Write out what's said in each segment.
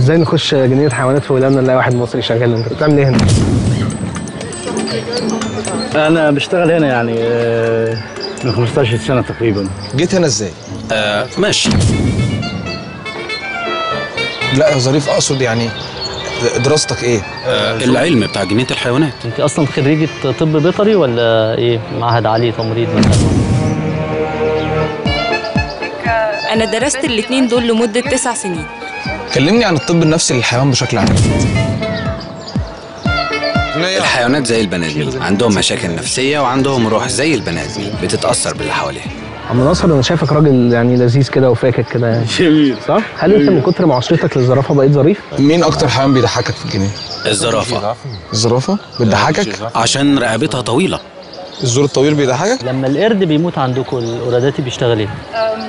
ازاي نخش جنينه حيوانات في ولادنا نلاقي واحد مصري شغال انت بتعمل ايه هنا؟ انا بشتغل هنا يعني آه، من 15 سنه تقريبا جيت هنا ازاي؟ آه ماشي لا يا ظريف اقصد يعني دراستك ايه؟ آه العلم بتاع جنينه الحيوانات انت اصلا خريجه طب بيطري ولا ايه معهد عالي تمريض مثلا أنا درست الاتنين دول لمدة تسع سنين كلمني عن الطب النفسي للحيوان بشكل عام الحيوانات زي البني ادمين عندهم مشاكل نفسيه وعندهم روح زي البني ادمين بتتاثر باللي حواليها عم ناصر انا شايفك راجل يعني لذيذ كده وفاكك كده يعني جميل صح؟ هل انت من كتر معاشرتك للزرافه بقيت ظريف؟ مين اكتر حيوان بيضحكك في الجنينه؟ الزرافه الزرافه بتضحكك؟ عشان رقبتها طويله الزور الطويل بيضحكك؟ لما القرد بيموت عندكم الاوراداتي بيشتغل ايه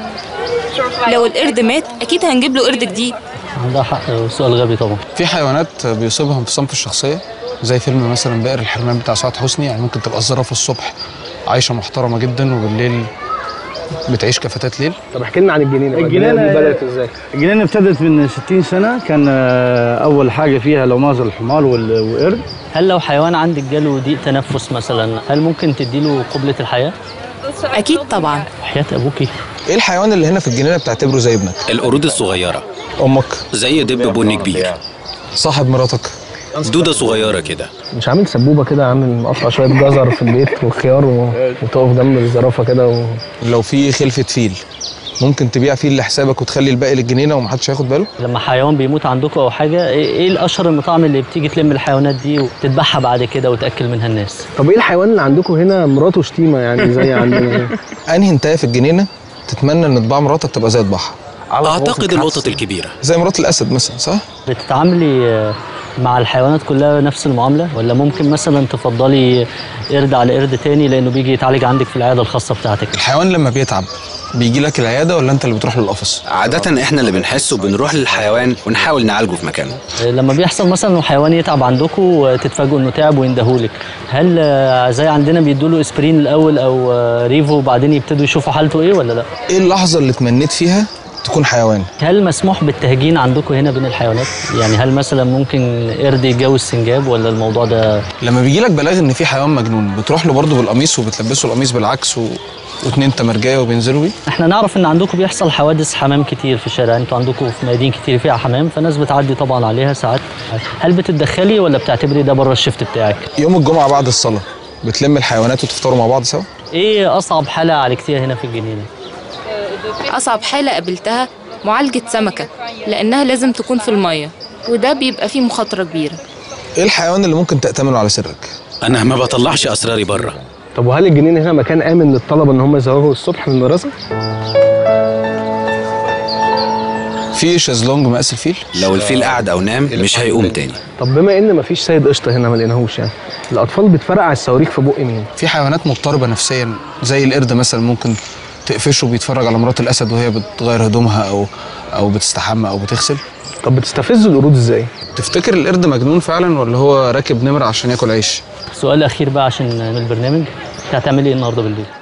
لو القرد مات أكيد هنجيب له قرد جديد عندها حق سؤال غبي طبعا في حيوانات بيصيبها انفصام في الشخصيه زي فيلم مثلا بئر الحرمان بتاع سعاد حسني يعني ممكن تبقى الزرافه الصبح عايشه محترمه جدا وبالليل بتعيش كفتات ليل طب احكي لنا عن الجنينه بقى. الجنينة- دي بدات ازاي؟ الجنينه ابتدت من 60 سنه كان آه، اول حاجه فيها لوماز الحمار وال- والقرد هل لو حيوان عندك جاله ضيق تنفس مثلا هل ممكن تديله قبلة الحياة؟ أكيد طبعا حياة أبوكي ايه الحيوان اللي هنا في الجنينه بتعتبره زي ابنك؟ القرود الصغيره امك زي دب بني كبير صاحب مراتك دوده صغيره كده مش عامل سبوبه كده عامل مقطع شويه جزر في البيت وخيار و... وتقف جنب الزرافه كده و... لو في خلفه فيل ممكن تبيع فيل لحسابك وتخلي الباقي للجنينه ومحدش هياخد باله؟ لما حيوان بيموت عندكم أو حاجة إيه إيه الأشهر المطاعم اللي بتيجي تلم الحيوانات دي وتذبحها بعد كده وتأكل منها الناس؟ طب ايه الحيوان اللي عندكم هنا مراته شتيمه يعني زي عندنا انهي انتهى في الجنينه تتمنى ان طباع مراتك تبقى زي طباعها اعتقد القطط الكبيره زي مرات الاسد مثلا صح؟ بتتعاملي آه، مع الحيوانات كلها نفس المعاملة ولا ممكن مثلا تفضلي قرد على قرد تاني لأنه بيجي يتعالج عندك في العيادة الخاصة بتاعتك؟ الحيوان لما بيتعب بيجي لك العياده ولا انت اللي بتروح للقفص؟ عاده احنا اللي بنحس وبنروح للحيوان ونحاول نعالجه في مكانه لما بيحصل مثلا انه حيوان يتعب عندكم تتفاجئوا انه تعب ويندهولك هل آه، زي عندنا بيدوا له اسبرين الاول او آه، ريفو وبعدين يبتدوا يشوفوا حالته ايه ولا لا ايه اللحظه اللي تمنيت فيها تكون حيوان؟ هل مسموح بالتهجين عندكم هنا بين الحيوانات يعني هل مثلا ممكن قرد يتجوز سنجاب ولا الموضوع ده لما بيجي لك بلاغ ان في حيوان مجنون بتروح له برضه بالقميص وبتلبسه القميص بالعكس و... واتنين تمرجيه وبينزلوا بيه احنا نعرف ان عندكم بيحصل حوادث حمام كتير في الشارع انتوا عندكم في ميادين كتير فيها حمام فناس بتعدي طبعا عليها ساعات هل بتتدخلي ولا بتعتبري ده بره الشفت بتاعك يوم الجمعه بعد الصلاه بتلم الحيوانات وتفطروا مع بعض سوا ايه اصعب حاله عالجتيها هنا في الجنينه أصعب حالة قابلتها معالجة سمكة لأنها لازم تكون في المية وده بيبقى فيه مخاطرة كبيرة ايه الحيوان اللي ممكن تأتمنه على سرك؟ انا ما بطلعش اسراري بره طب وهل الجنينه هنا مكان امن للطلبه ان هم يزوغوا الصبح من المدرسه؟ في شازلونج مقاس الفيل لو الفيل قعد او نام مش هيقوم تاني طب بما ان مفيش سيد قشطه هنا ما لقيناهوش يعني الاطفال بتفرقع الصواريخ في بق مين؟ في حيوانات مضطربه نفسيا زي القرد مثلا ممكن تقفشه بيتفرج على مرات الاسد وهي بتغير هدومها او او بتستحمى او بتغسل طب بتستفزوا القرود ازاي؟ تفتكر القرد مجنون فعلا ولا هو راكب نمر عشان ياكل عيش سؤال اخير بقى عشان نعمل برنامج انت هتعملي ايه النهارده بالليل